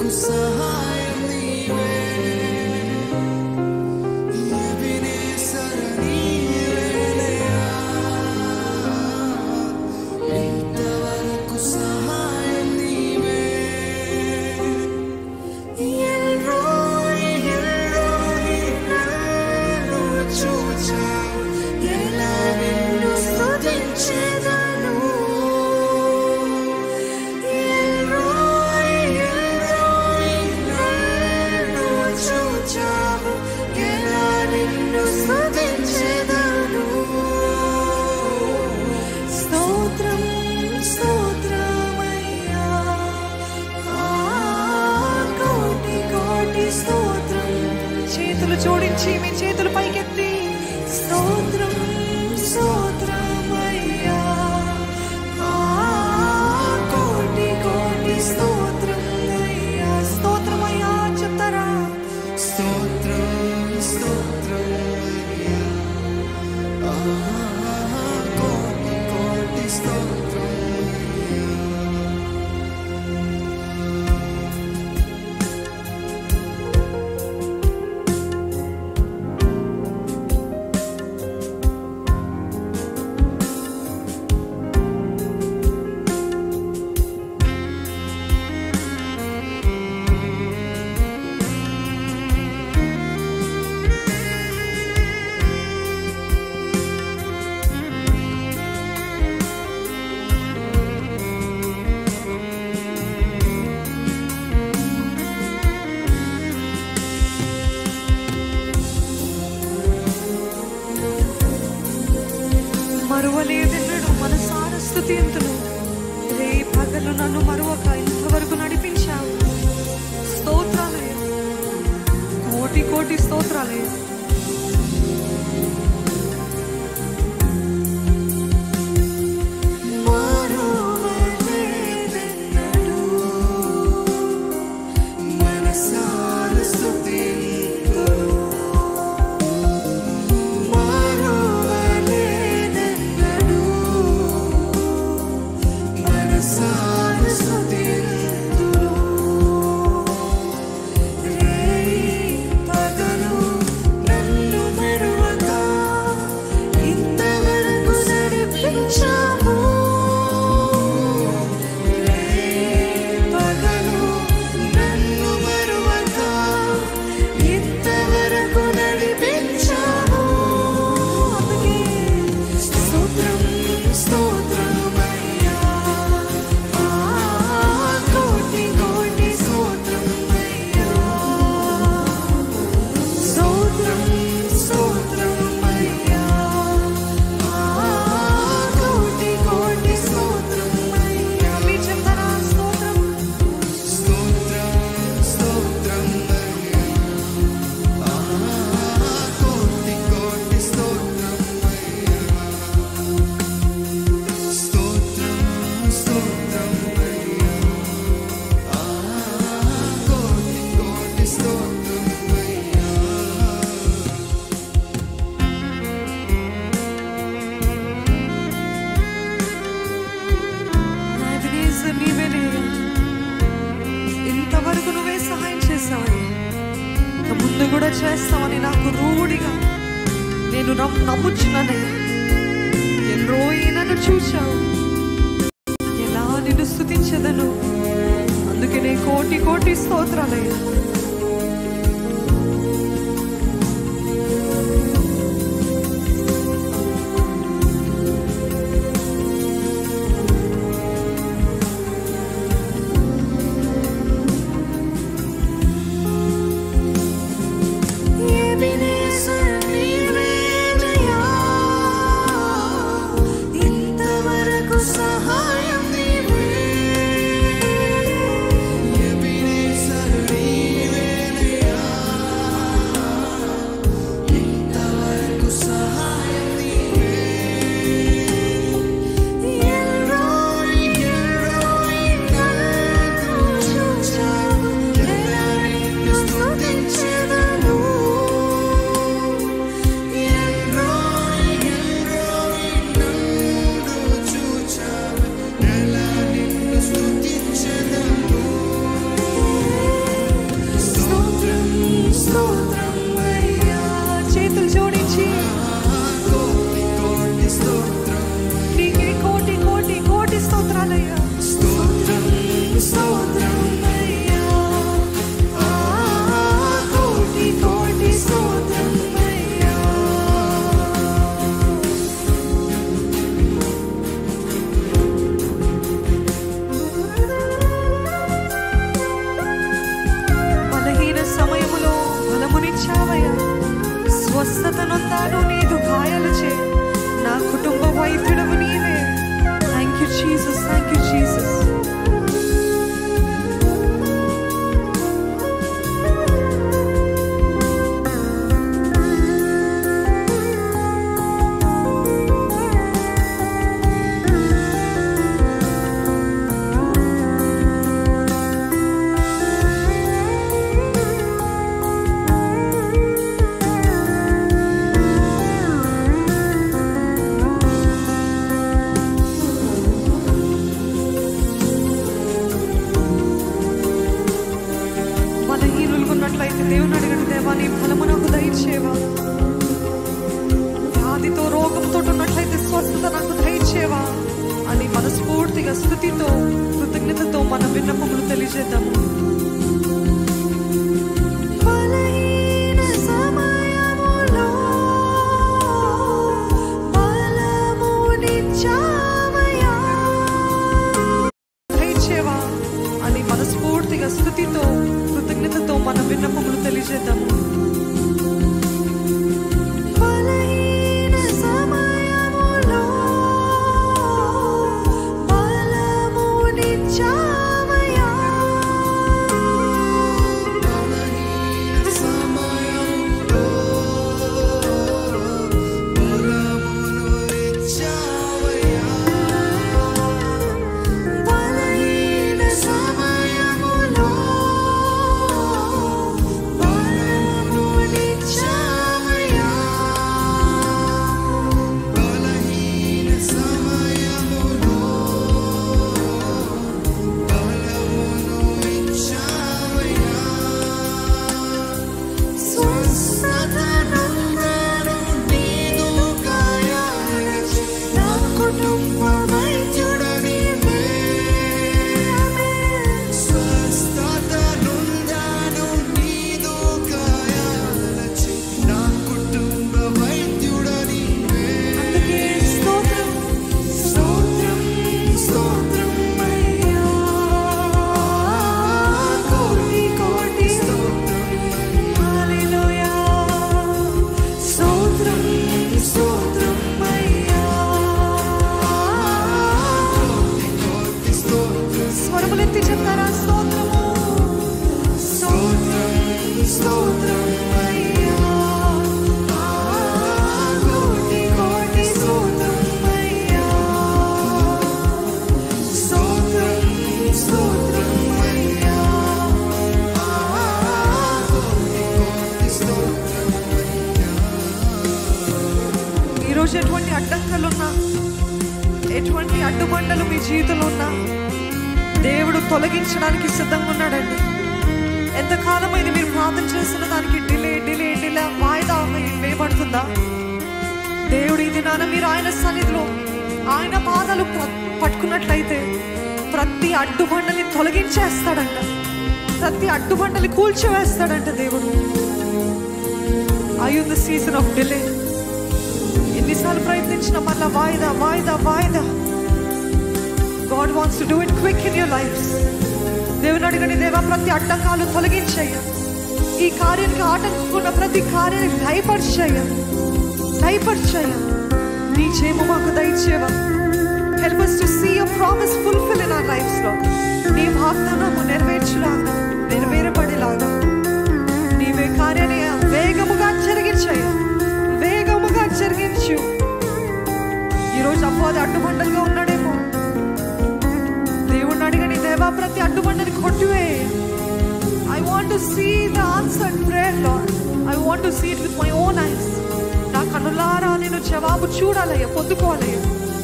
సహాయం నీవే ఎబినేసర్ నీవేనయ్యా ఇంతవరకు సహాయం నీవే ఎల్రోయి ఎల్రోయి నన్ను చూచావు ఎలా నిన్ను స్తుతించెదను ఎల్రోయి ఎల్రోయి నన్ను చూచావు ఎలా నిన్ను స్తుతించెదను స్తోత్రం స్తోత్రమయ్యా ఆ కోటి కోటి స్తోత్రం చేతులు జోడించి మీ చేతులు పైకెత్తి స్తోత్రం స్తోత్రమయ్యా ఆ కోటి కోటి స్తోత్రం అయ్యా స్తోత్రమయ్యా చెప్తారా స్తోత్రం స్తోత్రం అయ్యా ఆ కోటి కోటి స్తోత్రం అయ్యా మరువలేదెన్నడు మనసార స్థుతింతులు రే పగలు నన్ను మరువక ఇంతవరకు నడిపించావు స్తోత్రాలే కోటి కోటి స్తోత్రాలే మరువలేదెన్నడూ మనసార స్తుతింతును. మరువలేదెన్నడూ మనసార స్తుతింతును. రేయి పగలు నన్ను మరువక ఇంతవరకు నడిపించావు రేయి పగలు నన్ను మరువక ఇంతవరకు నడిపించావు అందుకే స్తోత్రం స్తోత్రమయ్యా ఆ కోటి కోటి స్తోత్రమయ్యా స్తోత్రం స్తోత్రమయ్యా ఆ కోటి కోటి స్తోత్రమయ్యా మీ చెప్తారా స్తోత్రం స్తోత్రం స్తోత్రమయ్యా ఆ కోటి కోటి స్తోత్రమయ్యా స్తోత్రం స్తోత్రమయ్యా ఆ కోటి కోటి స్తోత్రమయ్యా నా ఎబినేజర్ నీవేనే ఇంతవరకు నువ్వే సహాయం చేసావని ఇక ముందు కూడా చేస్తావని నాకు రూఢిగా నేను నమ్ నమ్ముచున్నానయ్యా ఎన్నో నన్ను చూశావు ఎలా నిన్ను స్థుతించదను అందుకే నీ కోటి కోటి స్తోత్రాలయ్యా ఎబినేసర్ నీవేనయ్యా ఇంతవరకు సహాయం నీవే ఎబినేసర్ నీవే తొలగించావయ్యా స్వస్థత నొందాను నీదు గాయాలచే నా కుటుంబ వైద్యుడవు నీవే thank you Jesus thank you Jesus బలహీనులు ఉన్నట్లయితే దేవుని అడగండి దేవా నీ బలము నాకు దయచేవా వ్యాధితో రోగంతో ఉన్నట్లయితే స్వస్థత నాకు దయచేవా అని మనస్ఫూర్తిగా స్థుతితో కృతజ్ఞతతో మన విన్నపములు తెలియజేద్దాము బలహీన సమయములో బలమునిచ్చావయ్యా దయచేవా అని మనస్ఫూర్తిగా స్థుతితో కృతజ్ఞతతో మన విన్నపములు తెలియజేద్దాము బలహీన సమయములో బలమునిచ్చావయ్యా బలహీన సమయములో బలమునిచ్చావయ్యా బలహీన సమయములో బలమునిచ్చావయ్యా బలహీన సమయములో బలమునిచ్చావయ్యా స్వస్థతనందను నీదు గాయాలచే నా కుటుంబ వైద్యుడనివే. స్వస్థతనందను నీదు గాయాలచే నా కుటుంబ వైద్యుడనివే. అందుకే స్తోత్రం స్తోత్రం, స్తోత్రం అయ్యా. కోటి కోటి స్తోత్రం హల్లెలూయా స్తోత్రం స్తోత్రం అయ్యా కోటి కోటి స్తోత్రం స్వరములెత్తి చెప్తారా స్తోత్రము స్తోత్రం స్తోత్రం అయ్యా కోటి కోటి స్తోత్రం అయ్యా స్తోత్రం స్తోత్రం అయ్యా కోటి కోటి స్తోత్రం ఈరోజు ఎటువంటి అడ్డంకులున్నా ఎటువంటి అడ్డుబండలు మీ జీవితంలో ఉన్నా దేవుడు తొలగించడానికి సిద్ధంగా ఉన్నాడండి ఎంతకాలమైంది మీరు ప్రార్థన చేస్తున్న దానికి డిలే డిలే డిలే వాయిదా వేయబడుతుందా దేవుడు ఈ దినాన మీరు ఆయన సన్నిధిలో ఆయన పాదాలు ప- పట్టుకున్నట్లయితే ప్రతి అడ్డుబండని తొలగించేస్తాడంట ప్రతి అడ్డుబండని కూల్చివేస్తాడంట దేవుడు I the season of delay ఎన్నిసార్లు ప్రయత్నించినా మళ్ళా వాయిదా వాయిదా వాయిదా God wants to do it quick in your life దేవుని అడగని దేవా ప్రతి అడ్డంకాలు తొలగించయ్య ఈ కార్యానికి ఆటంకున్న ప్రతి కార్యాన్ని భయపరిచయ్య భయపరిచయ్య నీ చేము మాకు దయచేవా help us to see your promise fulfill in our lifes లో నీ వాగ్దానము నెరవేర్చులాగా నెరవేరబడేలాగా నీవే కార్యాన్ని వేగముగా జరిగించయ్య వేగముగా జరిగించు ఈరోజు అపవాది అడ్డుబండలుగా ఉన్నాడేమో దేవుణ్ణి అడిగని దేవా ప్రతి అడ్డుబండని కొట్టివే I want to see the answer prayer lord I want to see it with my own eyes నా కనులారా నేను జవాబు చూడాలయ్యా పొందుకోవాలయ్యా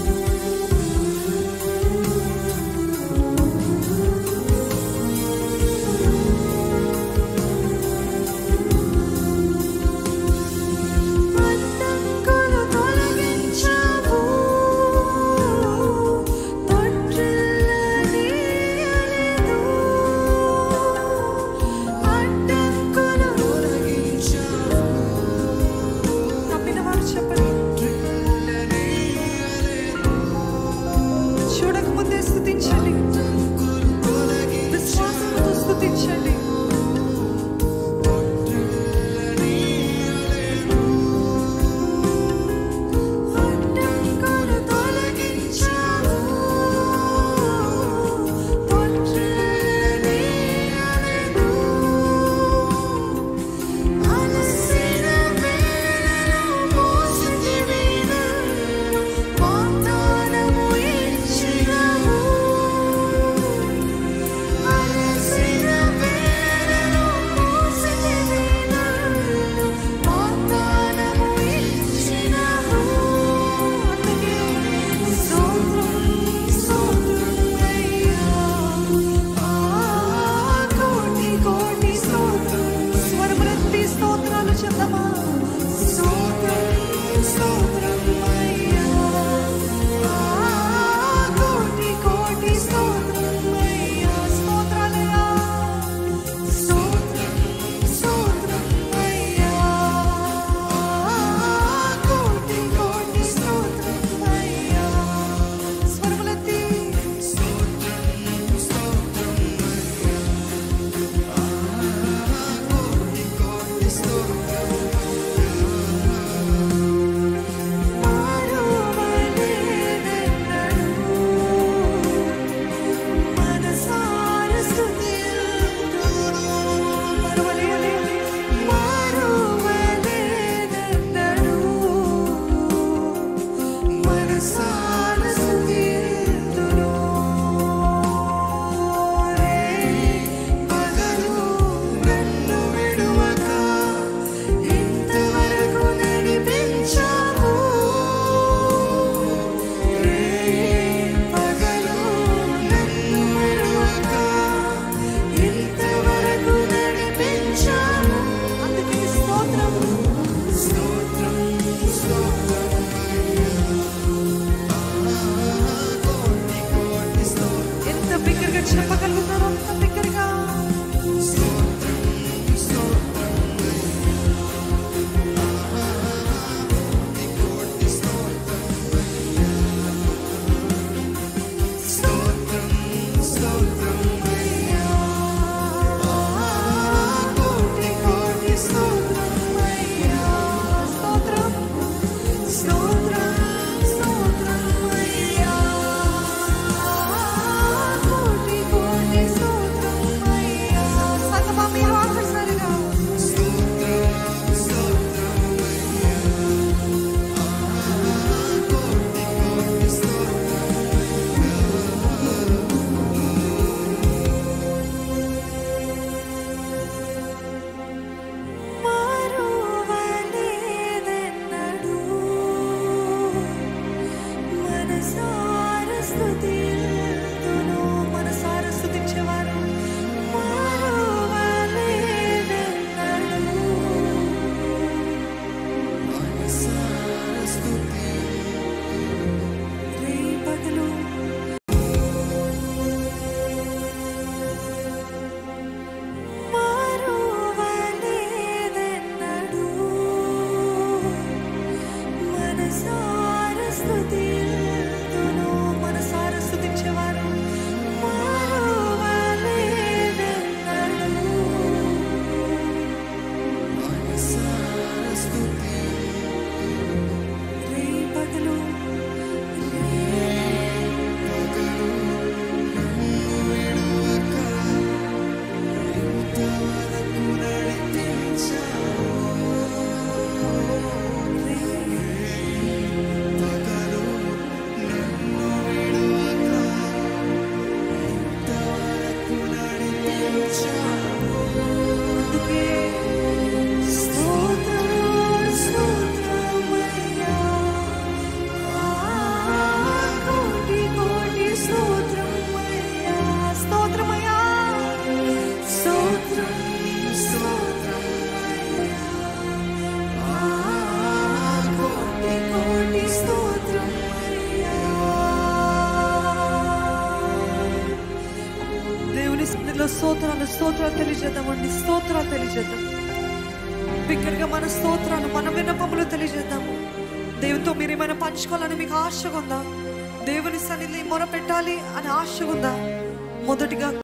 అడ్డంకులు తొలగించావు తొట్టిల్లనీయలేదు అడ్డంకులు తొలగించావు నమ్మిన వారు చెప్పండి తొట్టిల్లనీయలేదు స్తోత్రాలు తెలియజేద్దామండి స్తోత్రాలు తెలియజేద్దాం బిగ్గరగా మన స్తోత్రాలు మన విన్నపములు తెలియజేద్దాము దేవునితో మీరు ఏమైనా పంచుకోవాలని మీకు ఆశగా ఉందా దేవుని సన్నిధిని మొర పెట్టాలి అని ఆశగా ఉందా మొదటిగా